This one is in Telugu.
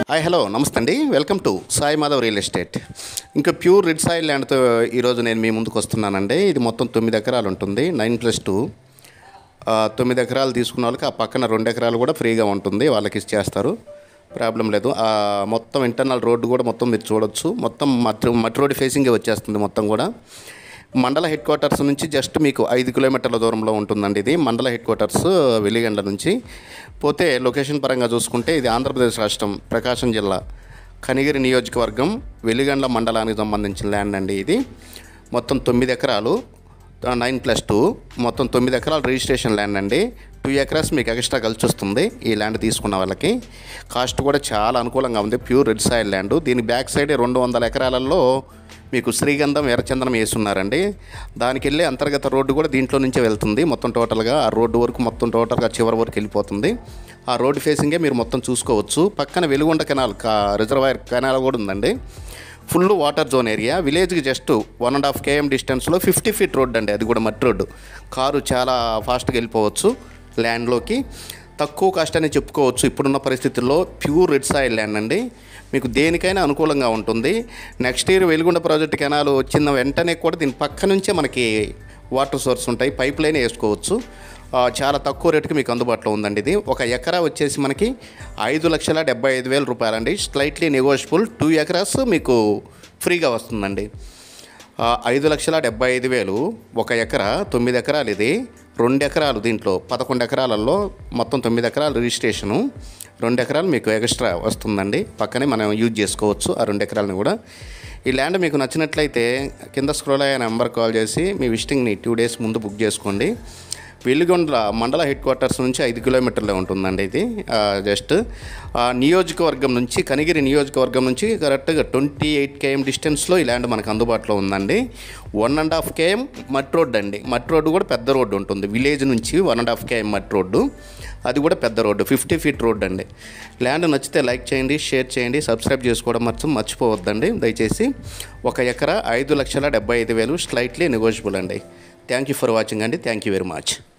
హాయ్ హలో నమస్తే అండి welcome to Sai Madhav real estate ఇంకా ప్యూర్ రెడ్ సాయిల్ ల్యాండ్తో ఈరోజు నేను మీ ముందుకు వస్తున్నానండి ఇది మొత్తం తొమ్మిది ఎకరాలు ఉంటుంది నైన్ ప్లస్ టూ తొమ్మిది ఎకరాలు తీసుకున్న వాళ్ళకి ఆ పక్కన రెండు ఎకరాలు కూడా ఫ్రీగా ఉంటుంది వాళ్ళకి ఇచ్చేస్తారు ప్రాబ్లం లేదు ఆ మొత్తం ఇంటర్నల్ రోడ్డు కూడా మొత్తం మీరు చూడొచ్చు మొత్తం మట్టి మట్టి రోడ్డు ఫేసింగే వచ్చేస్తుంది మొత్తం కూడా మండల హెడ్ క్వార్టర్స్ నుంచి జస్ట్ మీకు ఐదు కిలోమీటర్ల దూరంలో ఉంటుందండి ఇది మండల హెడ్ క్వార్టర్స్ వెలిగండ్ల నుంచి పోతే లొకేషన్ పరంగా చూసుకుంటే ఇది ఆంధ్రప్రదేశ్ రాష్ట్రం ప్రకాశం జిల్లా కనిగిరి నియోజకవర్గం వెలిగండ్ల మండలానికి సంబంధించిన ల్యాండ్ అండి ఇది మొత్తం తొమ్మిది ఎకరాలు నైన్ ప్లస్ టూ మొత్తం తొమ్మిది ఎకరాల రిజిస్ట్రేషన్ ల్యాండ్ అండి టూ ఎకరాస్ మీకు ఎక్స్ట్రా కలిసి వస్తుంది ఈ ల్యాండ్ తీసుకున్న వాళ్ళకి కాస్ట్ కూడా చాలా అనుకూలంగా ఉంది ప్యూర్ రెడ్ సాయిల్ ల్యాండ్ దీని బ్యాక్ సైడ్ రెండు వందల ఎకరాలలో మీకు శ్రీగంధం ఎర్రచందనం వేస్తున్నారండి దానికి వెళ్ళే అంతర్గత రోడ్డు కూడా దీంట్లో నుంచే వెళ్తుంది మొత్తం టోటల్గా ఆ రోడ్డు వరకు మొత్తం టోటల్గా చివరి వరకు వెళ్ళిపోతుంది ఆ రోడ్డు ఫేసింగే మీరు మొత్తం చూసుకోవచ్చు పక్కన వెలుగొండ కెనాల్ కా రిజర్వాయర్ కెనాల్ కూడా ఉందండి ఫుల్ వాటర్ జోన్ ఏరియా విలేజ్కి just one and half KM డిస్టెన్స్లో ఫిఫ్టీ ఫీట్ రోడ్ అండి అది కూడా మట్టి రోడ్డు కారు చాలా ఫాస్ట్గా వెళ్ళిపోవచ్చు ల్యాండ్లోకి తక్కువ కాస్ట్ అని చెప్పుకోవచ్చు ఇప్పుడున్న పరిస్థితుల్లో ప్యూర్ రెడ్ సాయిల్ ల్యాండ్ అండి మీకు దేనికైనా అనుకూలంగా ఉంటుంది next year Veligonda project canal వచ్చిన వెంటనే కూడా దీని పక్క నుంచే మనకి వాటర్ సోర్స్ ఉంటాయి పైప్ లైన్ వేసుకోవచ్చు ఆ, చాలా తక్కువ రేటుకి మీకు అందుబాటులో ఉందండి ఇది ఒక ఎకరా వచ్చేసి మనకి ఐదు లక్షల డెబ్బై ఐదు వేల రూపాయలండి స్లైట్లీ నెగోషియబుల్ టూ ఎకరాస్ మీకు ఫ్రీగా వస్తుందండి ఆ, ఐదు లక్షల డెబ్బై ఐదు వేలు ఒక ఎకరా తొమ్మిది ఎకరాలు ఇది రెండు ఎకరాలు దీంట్లో పదకొండు ఎకరాలలో మొత్తం తొమ్మిది ఎకరాలు రిజిస్ట్రేషను రెండు ఎకరాలు మీకు ఎక్స్ట్రా వస్తుందండి పక్కనే మనం యూజ్ చేసుకోవచ్చు ఆ రెండు ఎకరాలను కూడా ఈ ల్యాండ్ మీకు నచ్చినట్లయితే కింద స్క్రోల్ అయ్యే నెంబర్ కాల్ చేసి మీ విజిటింగ్ని టూ డేస్ ముందు బుక్ చేసుకోండి వెల్లిగొండ్ల మండల హెడ్ క్వార్టర్స్ నుంచి ఐదు కిలోమీటర్లే ఉంటుందండి ఇది ఆ, జస్ట్ ఆ, నియోజకవర్గం నుంచి కనిగిరి నియోజకవర్గం నుంచి కరెక్ట్గా ట్వంటీ ఎయిట్ కేఎం డిస్టెన్స్లో ఈ ల్యాండ్ మనకు అందుబాటులో ఉందండి one and half KM mud road అండి మట్ రోడ్డు కూడా పెద్ద రోడ్డు ఉంటుంది విలేజ్ నుంచి one and half KM mud road అది కూడా పెద్ద రోడ్డు ఫిఫ్టీ ఫీట్ రోడ్ అండి ల్యాండ్ నచ్చితే లైక్ చేయండి షేర్ చేయండి సబ్స్క్రైబ్ చేసుకోవడం మాత్రం మర్చిపోవద్దండి దయచేసి ఒక ఎకరా ఐదు లక్షల డెబ్బై ఐదు వేలు స్లైట్లీ నెగోషియబుల్ అండి థ్యాంక్ యూ ఫర్ వాచింగ్ అండి థ్యాంక్ యూ వెరీ మచ్